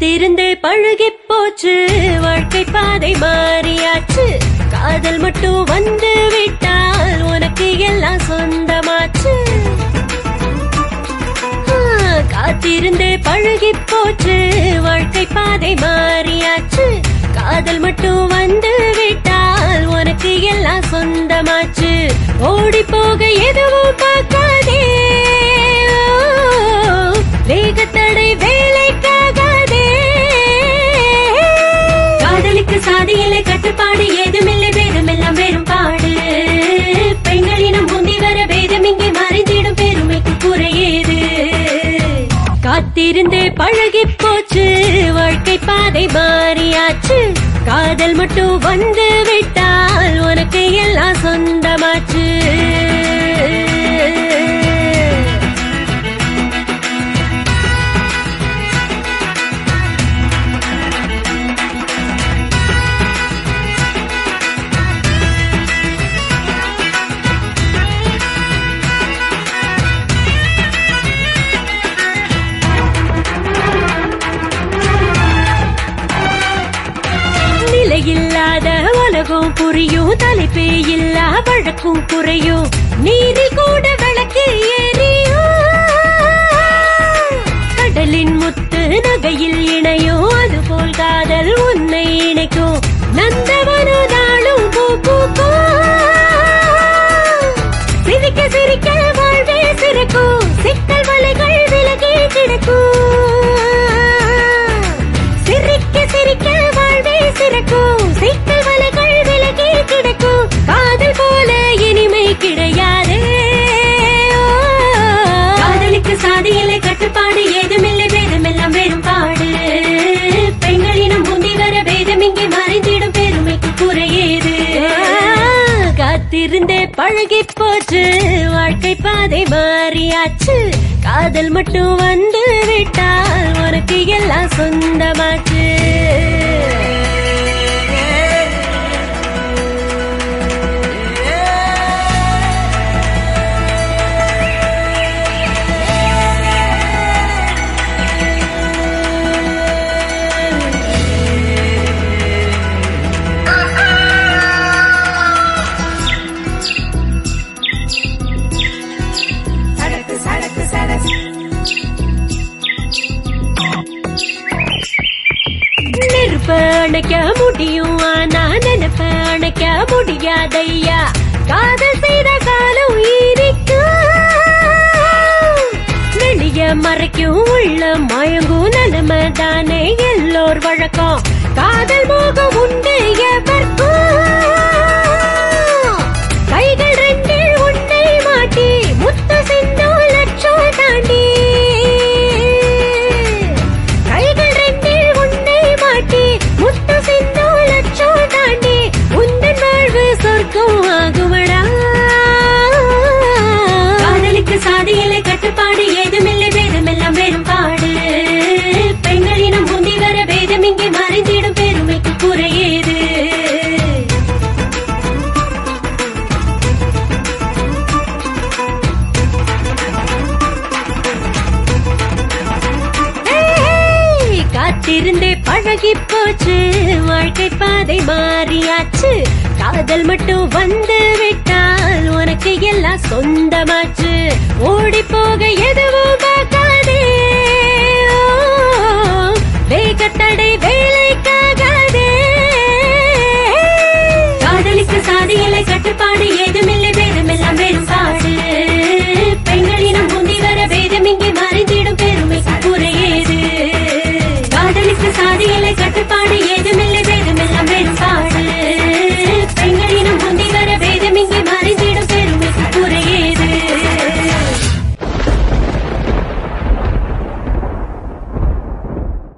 காத்திருந்தே பழகி போச்சு வாழ்க்கை பாதை மாறியாச்சு காதல் மட்டும் வந்து விட்டால் உனக்கு எல்லாம் சொந்தமாச்சு ஆ, காத்திருந்தே பழகி போச்சு வாழ்க்கை பாதை மாறியாச்சு காதல் மட்டும் வந்து விட்டால் உனக்கு எல்லாம் சொந்தமாச்சு ஓடி போக எதுவும் பார்க்காதே வேகத்தடை வேலைக்காகாதே காதலுக்கு சாதியில்லை கட்டுப்பாடு ஏதுமில்லை வேதமெல்லாம் வெறும் பாடு பெண்களினம் முந்தி வர வேதம் இங்கே மறைந்திடும் பெருமைக்கு குறையேது காத்திருந்தே பழகி போச்சு வாழ்க்கை பாதை மாறியாச்சு காதல் மட்டும் வந்து விட்டால் உனக்கு எல்லாம் சொந்தமாச்சு நிலையில்லாத உலகம் புரியும் தலைப்பே இல்லா வழக்கும் குறையும் நீதி கூட விளக்கு எரியும் கடலின் முத்து நகையில் இணையும் அதுபோல் காதல் உன்னை இணைக்கும் நந்தவனு நாளும் பூ பூக்கும் சிரிக்க சிரிக்க வாழ்வே சிறக்கும் சிக்கல் வலைகள் விலகி கிடக்கும் சிரிக்க சிரிக்க வாழ்வே சிறக்கும் சிக்கல் வலைகள் விலகி கிடக்கும் காதல் போல இனிமை கிடையாது காதலுக்கு சாதியில்லை கட்டுப்பாடு ஏதுமில்லை வேதமெல்லாம் வெறும் பாடு பெண்களினம் முந்தி வர வேதம் இங்கே மறைந்திடும் பெருமைக்கு குறையேது காத்திருந்தே பழகி போச்சு வாழ்க்கை பாதை மாறியாச்சு காதல் மட்டும் வந்து விட்டால் உனக்கு எல்லாம் சொந்தமாச்சு சடக்கு சடக்கு சடக்கு நெருப்ப அணைக்க முடியும் ஆனா நினைப்ப அணைக்க முடியாதையா காதல் செய்த காலம் இருக்கும் வெளிய மறைக்கும் உள்ள மயங்கும் நிலைமை தானே எல்லோர் வழக்கம் காதல் மோகம் உண்டு எவர்க்கும் கைகள் ரெண்டில் உன்னை மாட்டி முத்து சிந்தும் லட்சம் தாண்டி கைகள் ரெண்டில் உன்னை மாட்டி முத்து சிந்தும் லட்சம் தாண்டி உந்தன் வாழ்வு சொர்க்கம் ஆகுமடா காதலுக்கு சாதியில்லை கட்டுப்பாடு ஏதுமில்லை வேதமெல்லாம் வெறும் பாடு பெண்களினம் முந்தி வர வேதம் இங்கே மறைந்திடும் பெருமைக்கு குறையேது ஏய், காத்திருந்தே பழகி போச்சு வாழ்க்கை பாதை மாறியாச்சு காதல் மட்டும் வந்து விட்டால் உனக்கு எல்லாம் சொந்தமாச்சு ஓடி போக எதுவும்